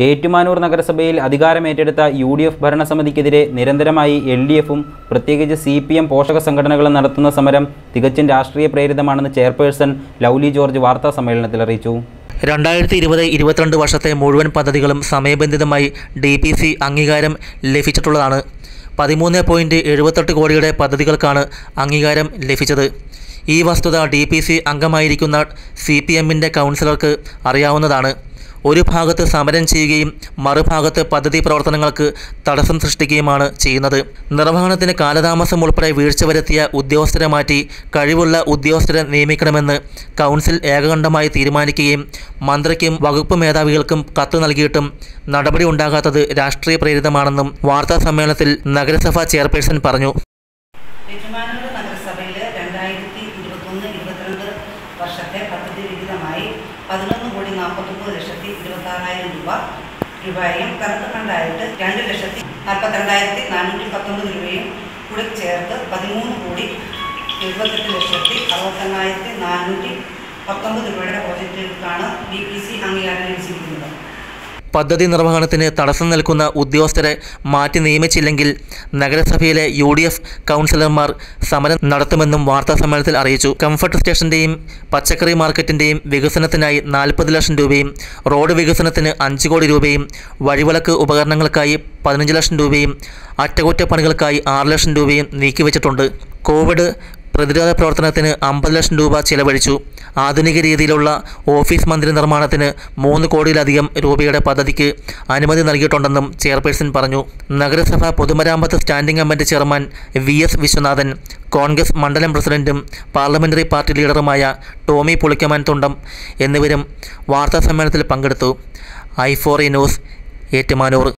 ഏറ്റുമാനൂർ നഗരസഭയിൽ അധികാരമേറ്റെടുത്ത U D F ഭരണസമിതിക്കെതിരെ നിരന്തരമായി എൽ ഡി എഫും പ്രത്യേകിച്ച് സി പി എം പോഷക സംഘടനകളും നടത്തുന്ന സമരം തികച്ചും രാഷ്ട്രീയ പ്രേരിതമാണെന്ന് ചെയർപേഴ്സൺ ലൗലി ജോർജ് വാർത്താ സമ്മേളനത്തിൽ അറിയിച്ചു രണ്ടായിരത്തി ഇരുപത് ഇരുപത്തിരണ്ട് വർഷത്തെ മുഴുവൻ പദ്ധതികളും സമയബന്ധിതമായി ഡി പി സി അംഗീകാരം ലഭിച്ചിട്ടുള്ളതാണ് പതിമൂന്ന് പോയിൻറ്റ് എഴുപത്തെട്ട് കോടിയുടെ പദ്ധതികൾക്കാണ് അംഗീകാരം ലഭിച്ചത് ഈ വസ്തുത ഡി പി സി അംഗമായിരിക്കുന്ന സി പി എമ്മിൻ്റെ കൗൺസിലർക്ക് അറിയാവുന്നതാണ് ഒരു ഭാഗത്ത് സമരം ചെയ്യുകയും മറുഭാഗത്ത് പദ്ധതി പ്രവർത്തനങ്ങൾക്ക് തടസ്സം സൃഷ്ടിക്കുകയുമാണ് ചെയ്യുന്നത് നിർവഹണത്തിന് കാലതാമസം ഉൾപ്പെടെ വീഴ്ച വരുത്തിയ ഉദ്യോഗസ്ഥരെ മാറ്റി കഴിവുള്ള ഉദ്യോഗസ്ഥരെ നിയമിക്കണമെന്ന് കൗൺസിൽ ഏകകണ്ഠമായി തീരുമാനിക്കുകയും മന്ത്രിക്കും വകുപ്പ് മേധാവികൾക്കും കത്ത് നൽകിയിട്ടും നടപടി ഉണ്ടാകാത്തത് രാഷ്ട്രീയ പ്രേരിതമാണെന്നും വാർത്താ സമ്മേളനത്തിൽ നഗരസഭാ ചെയർപേഴ്സൺ പറഞ്ഞു ഏറ്റുമാനൂർ നഗരസഭയിൽ രണ്ടായിരത്തി ഇരുപത്തൊന്ന് ഇരുപത്തിരണ്ട് വർഷത്തെ പദ്ധതി വിഹിതമായി പതിനൊന്ന് കോടി നാൽപ്പത്തൊമ്പത് ലക്ഷത്തി ഇരുപത്താറായിരം രൂപ രൂപയും കറണ്ട് ഫണ്ടായിട്ട് രണ്ട് ലക്ഷത്തി നാൽപ്പത്തിരണ്ടായിരത്തി നാനൂറ്റി പത്തൊമ്പത് രൂപയും കൂടി ചേർത്ത് പതിമൂന്ന് കോടി എഴുപത്തെട്ട് ലക്ഷത്തി അറുപത്തെണ്ണായിരത്തി നാനൂറ്റി പത്തൊമ്പത് രൂപയുടെ പ്രോജക്റ്റുകൾക്കാണ് ബി പി സി അംഗീകാരം ലഭിച്ചിരിക്കുന്നത് പദ്ധതി നിർവഹണത്തിന് തടസ്സം നിൽക്കുന്ന ഉദ്യോഗസ്ഥരെ മാറ്റി നിയമിച്ചില്ലെങ്കിൽ നഗരസഭയിലെ യു ഡി എഫ് കൗൺസിലർമാർ സമരം നടത്തുമെന്നും വാർത്താ സമ്മേളനത്തിൽ അറിയിച്ചു കംഫർട്ട് സ്റ്റേഷന്റെയും പച്ചക്കറി മാർക്കറ്റിന്റെയും വികസനത്തിനായി നാൽപ്പത് ലക്ഷം രൂപയും റോഡ് വികസനത്തിന് അഞ്ച് കോടി രൂപയും വഴിവിളക്ക് ഉപകരണങ്ങൾക്കായി പതിനഞ്ച് ലക്ഷം രൂപയും അറ്റകുറ്റപ്പണികൾക്കായി ആറ് ലക്ഷം രൂപയും നീക്കിവെച്ചിട്ടുണ്ട് കോവിഡ് പ്രതിരോധ പ്രവർത്തനത്തിന് അമ്പത് ലക്ഷം രൂപ ചിലവഴിച്ചു ആധുനിക രീതിയിലുള്ള ഓഫീസ് മന്ദിര നിർമ്മാണത്തിന് മൂന്ന് കോടിയിലധികം രൂപയുടെ പദ്ധതിക്ക് അനുമതി നൽകിയിട്ടുണ്ടെന്നും ചെയർപേഴ്സൺ പറഞ്ഞു നഗരസഭ പൊതുമരാമത്ത് standing committee chairman V S Viswanathan Congress മണ്ഡലം പ്രസിഡന്റും പാർലമെന്ററി പാർട്ടി ലീഡറുമായ ടോമി പുളിക്കമാൻ തുണ്ടം എന്നിവരും വാർത്താ സമ്മേളനത്തിൽ പങ്കെടുത്തു ഐ ഫോറി ന്യൂസ് ഏറ്റുമാനൂർ